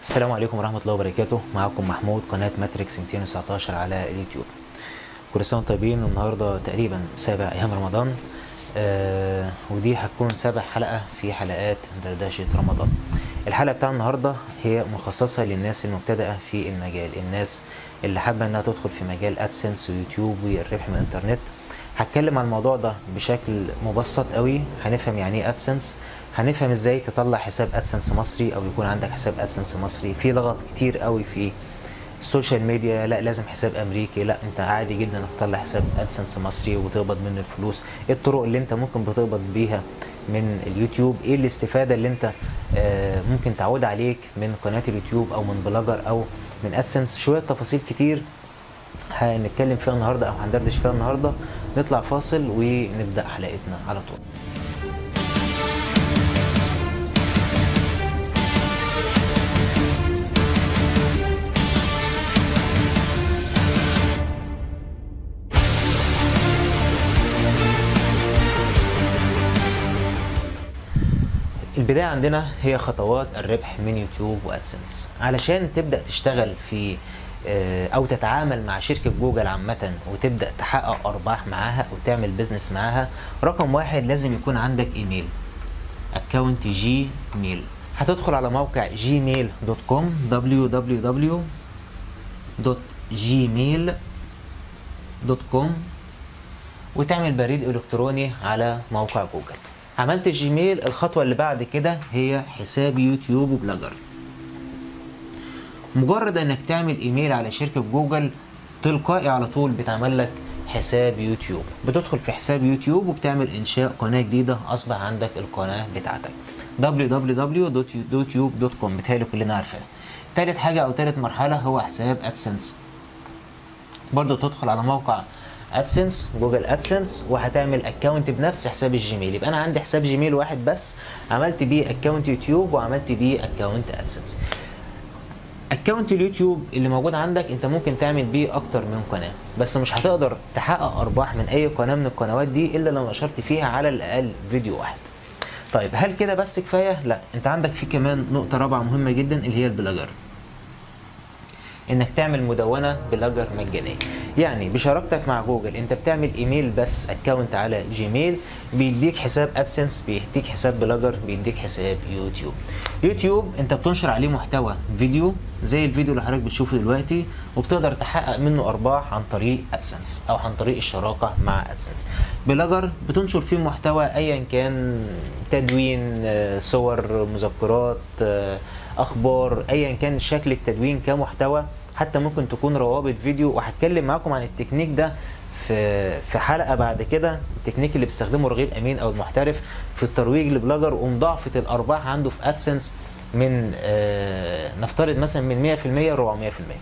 السلام عليكم ورحمة الله وبركاته معكم محمود قناة ماتريكس 219 على اليوتيوب كل سنة وانتم طيبين النهاردة تقريبا سابع أيام رمضان آه ودي هتكون سابع حلقة في حلقات دردشة رمضان الحلقة بتاع النهاردة هي مخصصة للناس المبتدئة في المجال الناس اللي حابة انها تدخل في مجال ادسنس ويوتيوب والربح من الانترنت هتكلم عن الموضوع ده بشكل مبسط قوي هنفهم يعني ايه ادسنس هنفهم ازاي تطلع حساب ادسنس مصري او يكون عندك حساب ادسنس مصري في ضغط كتير قوي في السوشيال ميديا لا لازم حساب امريكي لا انت عادي جدا انك تطلع حساب ادسنس مصري وتقبض منه الفلوس ايه الطرق اللي انت ممكن بتقبض بيها من اليوتيوب ايه الاستفاده اللي انت آه ممكن تعود عليك من قناه اليوتيوب او من بلوجر او من ادسنس شويه تفاصيل كتير هنتكلم فيها النهارده او هندردش فيها النهارده نطلع فاصل ونبدا حلقتنا على طول البداية عندنا هي خطوات الربح من يوتيوب وادسنس علشان تبدأ تشتغل في او تتعامل مع شركة جوجل عامة وتبدأ تحقق ارباح معاها او تعمل بيزنس معاها رقم واحد لازم يكون عندك ايميل اكونت جي ميل هتدخل على موقع جيميل دوت كوم www.gmail.com وتعمل بريد الكتروني على موقع جوجل عملت الجيميل الخطوة اللي بعد كده هي حساب يوتيوب وبلوجر مجرد انك تعمل ايميل على شركة جوجل تلقائي على طول بتعمل لك حساب يوتيوب بتدخل في حساب يوتيوب وبتعمل انشاء قناة جديدة اصبح عندك القناة بتاعتك www.youtube.com بتهيألي كلنا عارفينها تالت حاجة او تالت مرحلة هو حساب ادسنس برضو تدخل على موقع ادسنس جوجل ادسنس وهتعمل اكونت بنفس حساب الجيميل يبقى انا عندي حساب جيميل واحد بس عملت بيه اكونت يوتيوب وعملت بيه اكونت ادسنس اكونت اليوتيوب اللي موجود عندك انت ممكن تعمل بيه اكتر من قناه بس مش هتقدر تحقق ارباح من اي قناه من القنوات دي الا لو نشرت فيها على الاقل فيديو واحد طيب هل كده بس كفايه لا انت عندك في كمان نقطه رابعه مهمه جدا اللي هي البلاجر انك تعمل مدونه بلاجر مجانيه يعني بشراكتك مع جوجل انت بتعمل ايميل بس اكونت على جيميل بيديك حساب ادسنس بيديك حساب بلاجر بيديك حساب يوتيوب يوتيوب انت بتنشر عليه محتوى فيديو زي الفيديو اللي حضرتك بتشوفه دلوقتي وبتقدر تحقق منه ارباح عن طريق ادسنس او عن طريق الشراكه مع ادسنس بلاجر بتنشر فيه محتوى ايا كان تدوين صور مذكرات اخبار ايا كان شكل التدوين كمحتوى حتى ممكن تكون روابط فيديو وهتكلم معاكم عن التكنيك ده في في حلقه بعد كده التكنيك اللي بيستخدمه رغيب امين او المحترف في الترويج لبلوجر ومضاعفه الارباح عنده في ادسنس من آه نفترض مثلا من 100% ل 400%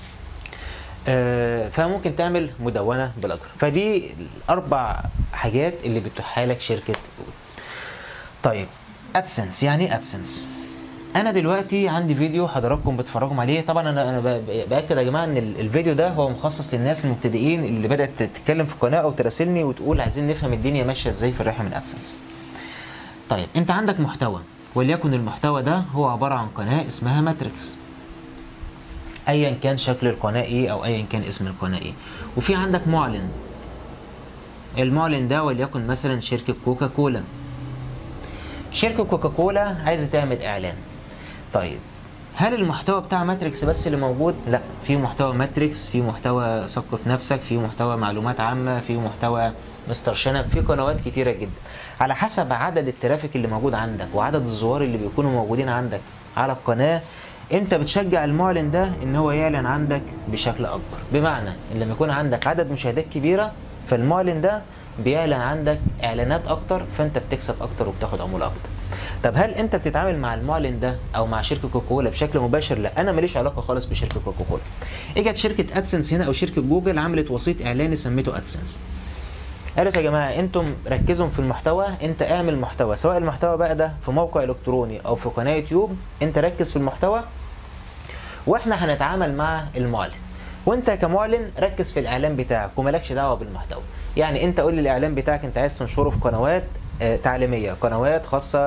آه فممكن تعمل مدونه بلوجر فدي الاربع حاجات اللي بتوحها لك شركه جوجل طيب ادسنس يعني ايه ادسنس انا دلوقتي عندي فيديو حضراتكم بتتفرجوا عليه طبعا انا انا باكد يا جماعه ان الفيديو ده هو مخصص للناس المبتدئين اللي بدات تتكلم في القناه او تراسلني وتقول عايزين نفهم الدنيا ماشيه ازاي في الربح من ادسنس طيب انت عندك محتوى وليكن المحتوى ده هو عباره عن قناه اسمها ماتريكس ايا كان شكل القناه ايه او ايا كان اسم القناه ايه وفي عندك معلن المعلن ده وليكن مثلا شركه كوكا كولا شركه كوكا كولا عايزه تعمل اعلان طيب هل المحتوى بتاع ماتريكس بس اللي موجود؟ لا في محتوى ماتريكس في محتوى ثقف نفسك في محتوى معلومات عامة في محتوى مستر شنب في قنوات كتيرة جدا على حسب عدد الترافيك اللي موجود عندك وعدد الزوار اللي بيكونوا موجودين عندك على القناة انت بتشجع المعلن ده ان هو يعلن عندك بشكل اكبر بمعنى ان لما يكون عندك عدد مشاهدات كبيرة فالمعلن ده بيعلن عندك اعلانات اكتر فانت بتكسب اكتر وبتاخد عمولة اكتر طب هل انت بتتعامل مع المعلن ده او مع شركه كوكاكولا بشكل مباشر لا انا ماليش علاقه خالص بشركه كوكاكولا اجت شركه ادسنس هنا او شركه جوجل عملت وسيط اعلاني سميته ادسنس قالت يا جماعه انتم ركزوا في المحتوى انت اعمل محتوى سواء المحتوى بقى ده في موقع الكتروني او في قناه يوتيوب انت ركز في المحتوى واحنا هنتعامل مع المعلن وانت كمعلن ركز في الاعلان بتاعك ومالكش دعوه بالمحتوى يعني انت قول لي الاعلان بتاعك انت عايز تنشره في قنوات آه، تعليميه قنوات خاصه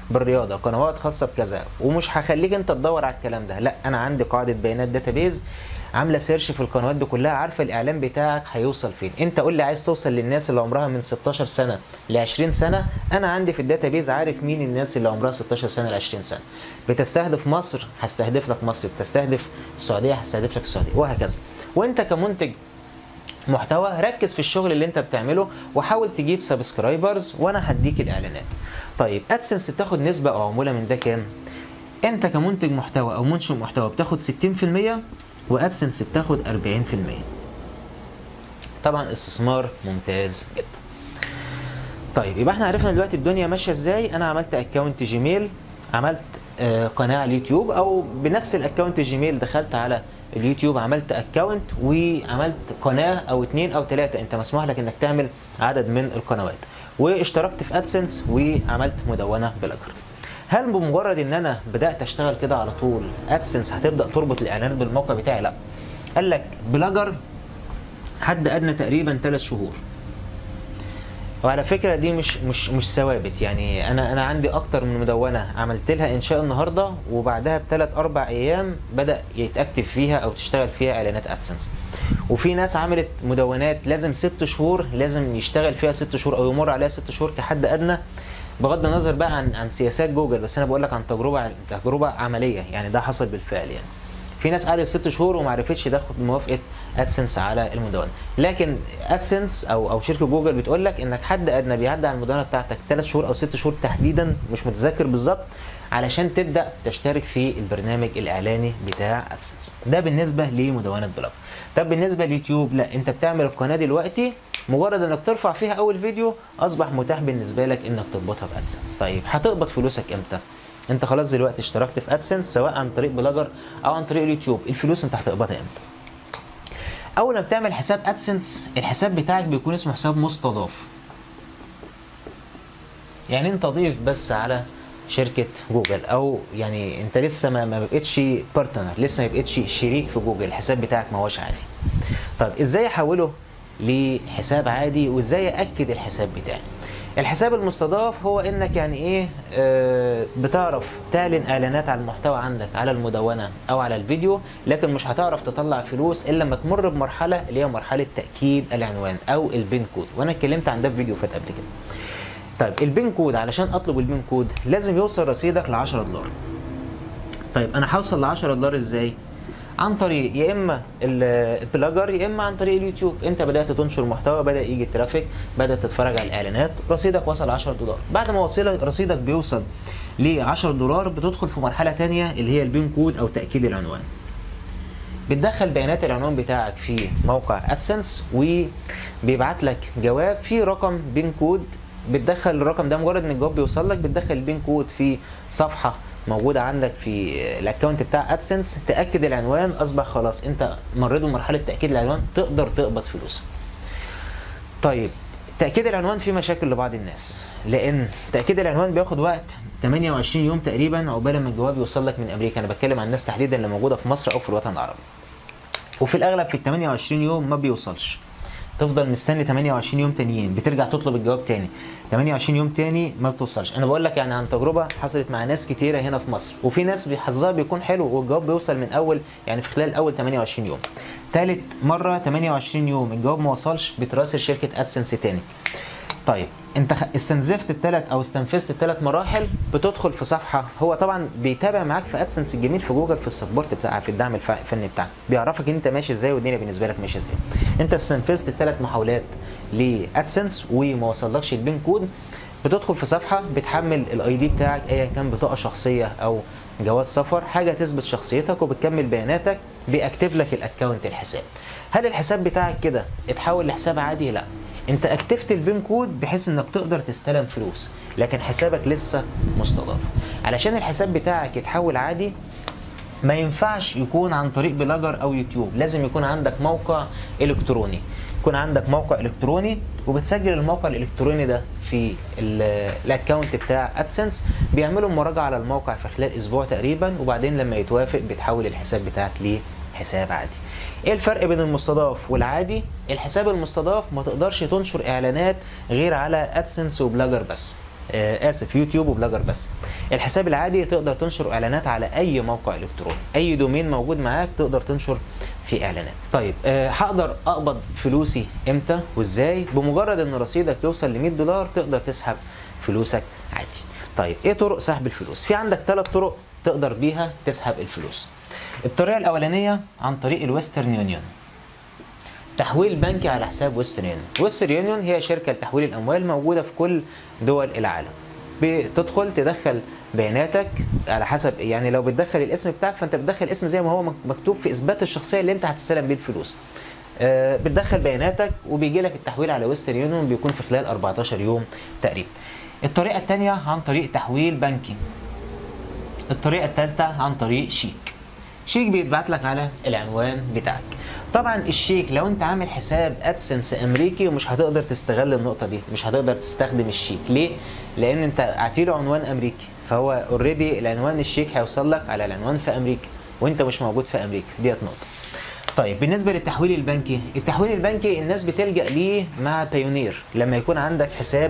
بالرياضه قنوات خاصه بكذا ومش هخليك انت تدور على الكلام ده لا انا عندي قاعده بيانات داتابيز عامله سيرش في القنوات دي كلها عارفه الاعلان بتاعك هيوصل فين انت قول لي عايز توصل للناس اللي عمرها من 16 سنه ل 20 سنه انا عندي في الداتابيز عارف مين الناس اللي عمرها 16 سنه ل 20 سنه بتستهدف مصر هستهدف لك مصر بتستهدف السعوديه هستهدف لك السعوديه وهكذا وانت كمنتج محتوى ركز في الشغل اللي انت بتعمله وحاول تجيب سبسكرايبرز وانا هديك الاعلانات طيب ادسنس بتاخد نسبه او عموله من ده كام انت كمنتج محتوى او منشئ محتوى بتاخد 60% وادسنس بتاخد 40% طبعا استثمار ممتاز جدا طيب يبقى احنا عرفنا دلوقتي الدنيا ماشيه ازاي انا عملت اكونت جيميل عملت آه قناه على اليوتيوب او بنفس الاكونت جيميل دخلت على اليوتيوب عملت اكونت وعملت قناه او اتنين او تلاته انت مسموح لك انك تعمل عدد من القنوات واشتركت في ادسنس وعملت مدونه بلاجر هل بمجرد ان انا بدات اشتغل كده على طول ادسنس هتبدا تربط الاعلانات بالموقع بتاعي لا قال لك بلاجر حد ادنى تقريبا 3 شهور وعلى فكره دي مش مش مش ثوابت يعني انا انا عندي اكتر من مدونه عملت لها انشاء النهارده وبعدها بثلاث اربع ايام بدا يتاكتف فيها او تشتغل فيها اعلانات ادسنس وفي ناس عملت مدونات لازم ست شهور لازم يشتغل فيها ست شهور او يمر عليها ست شهور كحد ادنى بغض النظر بقى عن عن سياسات جوجل بس انا بقول لك عن تجربه تجربه عمليه يعني ده حصل بالفعل يعني في ناس قعدت ست شهور وما عرفتش تاخد موافقه ادسنس على المدونه لكن ادسنس او او شركه جوجل بتقول لك انك حد ادنى بيعدي على المدونه بتاعتك ثلاث شهور او ست شهور تحديدا مش متذكر بالظبط علشان تبدا تشترك في البرنامج الاعلاني بتاع ادسنس ده بالنسبه لمدونه بلوج طب بالنسبه لليوتيوب لا انت بتعمل القناه دلوقتي مجرد انك ترفع فيها اول فيديو اصبح متاح بالنسبه لك انك تربطها بادسنس طيب هتقبض فلوسك امتى انت خلاص دلوقتي اشتركت في ادسنس سواء عن طريق بلاجر او عن طريق اليوتيوب الفلوس انت هتقبضها امتى اول ما بتعمل حساب ادسنس الحساب بتاعك بيكون اسمه حساب مستضاف يعني انت ضيف بس على شركه جوجل او يعني انت لسه ما ما بقتش بارتنر لسه ما بقتش شريك في جوجل الحساب بتاعك ما هوش عادي طيب ازاي احوله لحساب عادي وازاي اكد الحساب بتاعي الحساب المستضاف هو انك يعني ايه آه بتعرف تعلن اعلانات على المحتوى عندك على المدونه او على الفيديو لكن مش هتعرف تطلع فلوس الا لما تمر بمرحله اللي هي مرحله تاكيد العنوان او البين كود وانا اتكلمت عن ده في فيديو فات قبل كده طيب البين كود علشان اطلب البين كود لازم يوصل رصيدك ل 10 دولار طيب انا هوصل ل 10 دولار ازاي عن طريق يا اما البلاجر يا اما عن طريق اليوتيوب انت بدات تنشر محتوى بدا يجي الترافيك بدات تتفرج على الاعلانات رصيدك وصل 10 دولار بعد ما وصل رصيدك بيوصل ل 10 دولار بتدخل في مرحله ثانيه اللي هي البين كود او تاكيد العنوان بتدخل بيانات العنوان بتاعك في موقع ادسنس وبيبعت لك جواب فيه رقم بين كود بتدخل الرقم ده مجرد ان الجواب بيوصل لك بتدخل البين كود في صفحه موجوده عندك في الاكونت بتاع ادسنس تاكد العنوان اصبح خلاص انت مريت بمرحله تاكيد العنوان تقدر تقبض فلوس طيب تاكيد العنوان فيه مشاكل لبعض الناس لان تاكيد العنوان بياخد وقت 28 يوم تقريبا عقبال ما الجواب يوصل لك من امريكا انا بتكلم عن الناس تحديدا اللي موجوده في مصر او في الوطن العربي وفي الاغلب في ال 28 يوم ما بيوصلش تفضل مستني 28 يوم تانيين بترجع تطلب الجواب تاني 28 يوم تاني ما بتوصلش انا بقول لك يعني عن تجربه حصلت مع ناس كتيره هنا في مصر وفي ناس حظها بيكون حلو والجواب بيوصل من اول يعني في خلال اول 28 يوم تالت مره 28 يوم الجواب ما وصلش بتراسل شركه ادسنس تاني طيب انت استنزفت الثلاث او استنفذت الثلاث مراحل بتدخل في صفحه هو طبعا بيتابع معاك في ادسنس الجميل في جوجل في السبورت بتاع في الدعم الفني بتاعك بيعرفك انت ماشي ازاي والدنيا بالنسبه لك ماشيه ازاي انت استنفذت الثلاث محاولات لادسنس وما وصلكش البين كود بتدخل في صفحه بتحمل الاي دي بتاعك ايا كان بطاقه شخصيه او جواز سفر حاجه تثبت شخصيتك وبتكمل بياناتك بيأكتف لك الاكونت الحساب هل الحساب بتاعك كده اتحول لحساب عادي لا انت اكتفت البين كود بحيث انك تقدر تستلم فلوس لكن حسابك لسه مستضاف علشان الحساب بتاعك يتحول عادي ما ينفعش يكون عن طريق بلاجر او يوتيوب لازم يكون عندك موقع الكتروني يكون عندك موقع الكتروني وبتسجل الموقع الالكتروني ده في الاكونت بتاع ادسنس بيعملوا مراجعه على الموقع في خلال اسبوع تقريبا وبعدين لما يتوافق بتحول الحساب بتاعك لحساب عادي ايه الفرق بين المستضاف والعادي الحساب المستضاف ما تقدرش تنشر اعلانات غير على ادسنس وبلاجر بس آه اسف يوتيوب وبلوجر بس الحساب العادي تقدر تنشر اعلانات على اي موقع الكتروني اي دومين موجود معاك تقدر تنشر فيه اعلانات طيب آه هقدر اقبض فلوسي امتى وازاي بمجرد ان رصيدك يوصل ل 100 دولار تقدر تسحب فلوسك عادي طيب ايه طرق سحب الفلوس في عندك ثلاث طرق تقدر بيها تسحب الفلوس الطريقه الاولانيه عن طريق الويسترن يونيون تحويل بنكي على حساب ويسترن يونيون ويسترن يونيون هي شركه لتحويل الاموال موجوده في كل دول العالم بتدخل تدخل بياناتك على حسب يعني لو بتدخل الاسم بتاعك فانت بتدخل اسم زي ما هو مكتوب في اثبات الشخصيه اللي انت هتستلم بيه الفلوس آه بتدخل بياناتك وبيجي لك التحويل على ويسترن يونيون بيكون في خلال 14 يوم تقريبا الطريقه الثانيه عن طريق تحويل بنكي الطريقه الثالثه عن طريق شيك شيك بيتبعت لك على العنوان بتاعك طبعا الشيك لو انت عامل حساب ادسنس امريكي مش هتقدر تستغل النقطه دي مش هتقدر تستخدم الشيك ليه لان انت عتيله عنوان امريكي فهو اوريدي العنوان الشيك هيوصل لك على العنوان في امريكا وانت مش موجود في امريكا ديت نقطه طيب بالنسبه للتحويل البنكي التحويل البنكي الناس بتلجا ليه مع بايونير لما يكون عندك حساب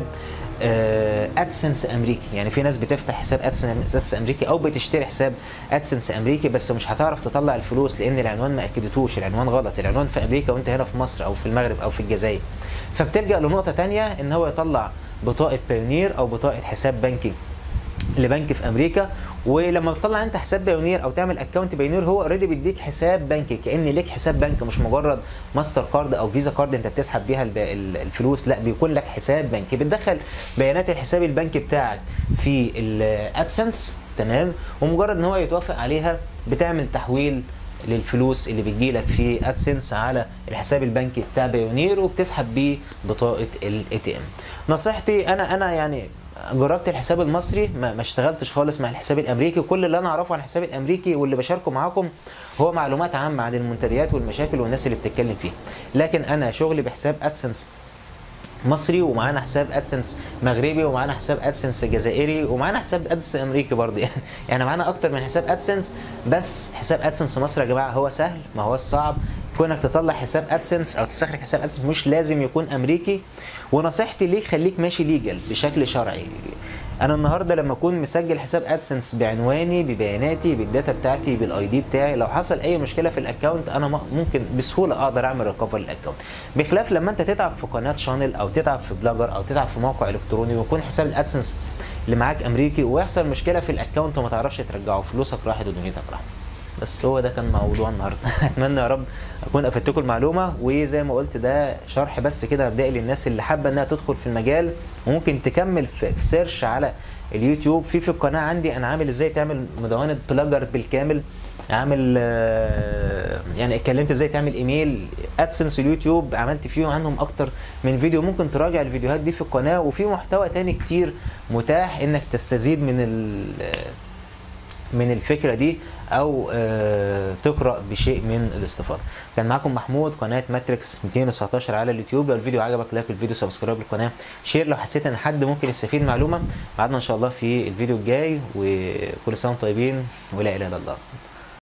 ادسنس امريكي يعني في ناس بتفتح حساب ادسنس امريكي او بتشتري حساب ادسنس امريكي بس مش هتعرف تطلع الفلوس لان العنوان ما اكدتوش العنوان غلط العنوان في امريكا وانت هنا في مصر او في المغرب او في الجزائر فبتلجا لنقطه تانية ان هو يطلع بطاقه بايونير او بطاقه حساب بنكي لبنك في امريكا ولما تطلع انت حساب بايونير او تعمل اكونت بايونير هو اوريدي بيديك حساب بنكي كان ليك حساب بنك مش مجرد ماستر كارد او فيزا كارد انت بتسحب بيها الفلوس لا بيكون لك حساب بنكي بتدخل بيانات الحساب البنكي بتاعك في الادسنس تمام ومجرد ان هو يتوافق عليها بتعمل تحويل للفلوس اللي بتجيلك في ادسنس على الحساب البنكي بتاع بايونير وبتسحب بيه بطاقه الاي تي ام نصيحتي انا انا يعني جربت الحساب المصري ما, ما اشتغلتش خالص مع الحساب الامريكي كل اللي انا اعرفه عن الحساب الامريكي واللي بشاركه معاكم هو معلومات عامه عن المنتديات والمشاكل والناس اللي بتتكلم فيها لكن انا شغلي بحساب ادسنس مصري ومعانا حساب ادسنس مغربي ومعانا حساب ادسنس جزائري ومعانا حساب ادسنس امريكي برضه يعني يعني معانا اكتر من حساب ادسنس بس حساب ادسنس مصر يا جماعه هو سهل ما هو صعب كونك تطلع حساب ادسنس او تستخرج حساب ادسنس مش لازم يكون امريكي ونصيحتي ليك خليك ماشي ليجل بشكل شرعي انا النهارده لما اكون مسجل حساب ادسنس بعنواني ببياناتي بالداتا بتاعتي بالاي دي بتاعي لو حصل اي مشكله في الاكونت انا ممكن بسهوله اقدر اعمل ريكفر للاكونت بخلاف لما انت تتعب في قناه شانل او تتعب في بلوجر او تتعب في موقع الكتروني ويكون حساب الادسنس اللي معاك امريكي ويحصل مشكله في الاكونت وما تعرفش ترجعه فلوسك راحت ودنيتك راحت بس هو ده كان موضوع النهارده اتمنى يا رب اكون افدتكم المعلومه وزي ما قلت ده شرح بس كده مبدئي للناس اللي حابه انها تدخل في المجال وممكن تكمل في سيرش على اليوتيوب في في القناه عندي انا عامل ازاي تعمل مدونه بلجر بالكامل عامل يعني اتكلمت ازاي تعمل ايميل ادسنس اليوتيوب عملت فيهم عنهم اكتر من فيديو ممكن تراجع الفيديوهات دي في القناه وفي محتوى تاني كتير متاح انك تستزيد من من الفكره دي او تقرا بشيء من الاستفاضه كان معاكم محمود قناه ماتريكس 219 على اليوتيوب لو الفيديو عجبك لايك الفيديو سبسكرايب للقناه شير لو حسيت ان حد ممكن يستفيد معلومه بعدنا ان شاء الله في الفيديو الجاي وكل سنه وانتم طيبين ولا اله الا الله